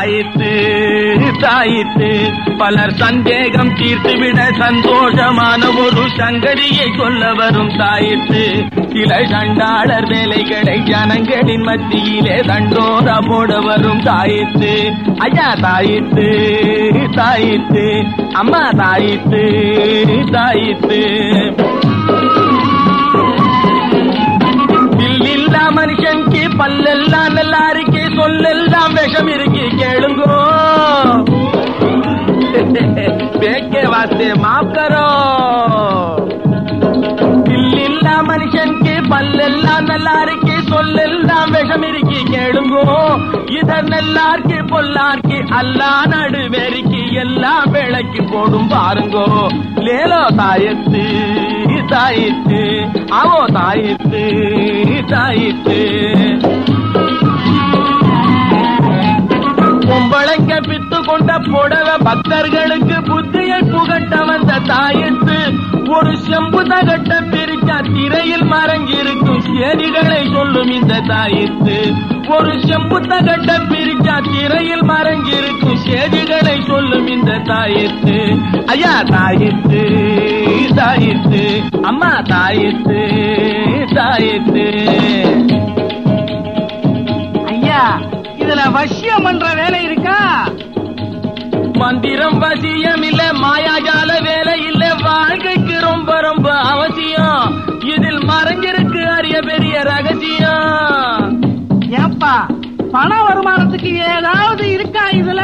தாயித்து தாயித்து பலர் சந்தேகம் தீர்த்துவிட சந்தோஷமான ஒரு சங்கதியை சொல்ல வரும் தாயித்து சில சண்டாளர் வேலைகளை ஜனங்களின் மத்தியிலே தண்டோரா போட வரும் தாயித்து ஐயா தாயித்து தாயித்து அம்மா தாயித்து தாயித்து இல்லா மனுஷனுக்கு பல்லெல்லாம் நல்லா இருக்கு சொல்லெல்லாம் விஷம் இருக்கு கேளுங்கோ பேக்கே வாஸ்தே மாப் கரோ இல்லா மனுஷனுக்கு பல்லெல்லாம் நல்லா இருக்கு சொல்லெல்லாம் விஷம் இருக்கு கேளுங்கோ இதர் நல்லார்க்கு பொல்லார்க்கு அல்லா நடுவேரிக்கு எல்லாம் விளக்கி போடும் பாருங்கோ லேலோ தாயத்து தாயித்து அவோ தாயித்து தாயித்து பொம்பளைங்க பித்து கொண்ட புடவ பக்தர்களுக்கு புத்தியை புகட்ட வந்த தாயித்து ஒரு செம்பு தகட்ட பிரிச்சா திரையில் மறைஞ்சிருக்கும் சேதிகளை சொல்லும் இந்த தாயித்து ஒரு செம்பு தகட்ட பிரிச்சா திரையில் மறைஞ்சிருக்கும் சேதிகளை சொல்லும் இந்த தாயித்து ஐயா தாயித்து தாயித்து அம்மா தாயித்து தாயித்து ஐயா இதுல வசியம் பண்ற வேலை இருக்கா மந்திரம் வசியம் இல்ல மாயாஜால வேலை இல்ல வாழ்க்கைக்கு ரொம்ப ரொம்ப அவசியம் இதில் மறைஞ்சிருக்கு அரிய பெரிய ரகசியம் ஏப்பா பண வருமானத்துக்கு ஏதாவது இருக்கா இதுல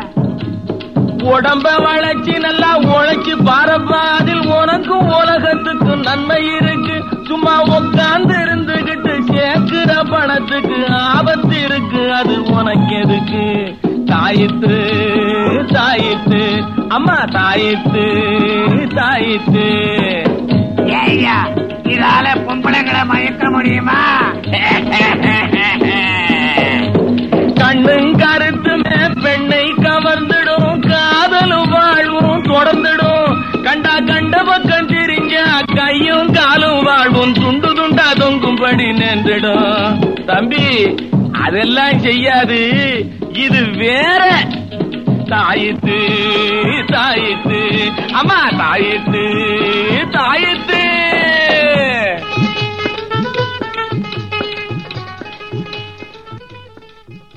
உடம்ப வளைச்சு நல்லா உழைச்சு பாரப்பா அதில் உனக்கும் உலகத்துக்கும் நன்மை இருக்கு சும்மா உட்கார்ந்து இருந்துகிட்டு சேர்க்கிற பணத்துக்கு ஆபத்து இருக்கு அது உனக்கு எதுக்கு தாயித்து தாயித்து அம்மா தாயித்து தாயித்து ஏய்யா இதால பொம்பளைங்களை மயக்க முடியுமா கண்ணும் கருத்துமே பெண்ணை கவர்ந்துடும் காதலும் வாழ்வும் தொடர்ந்துடும் கண்டா கண்ட பக்கம் திரிஞ்ச கையும் காலும் வாழ்வும் துண்டு துண்டா தொங்கும்படி நின்றுடும் தம்பி அதெல்லாம் செய்யாது இது வேற தாயித்து தாயித்து அம்மா தாயித்து தாயித்து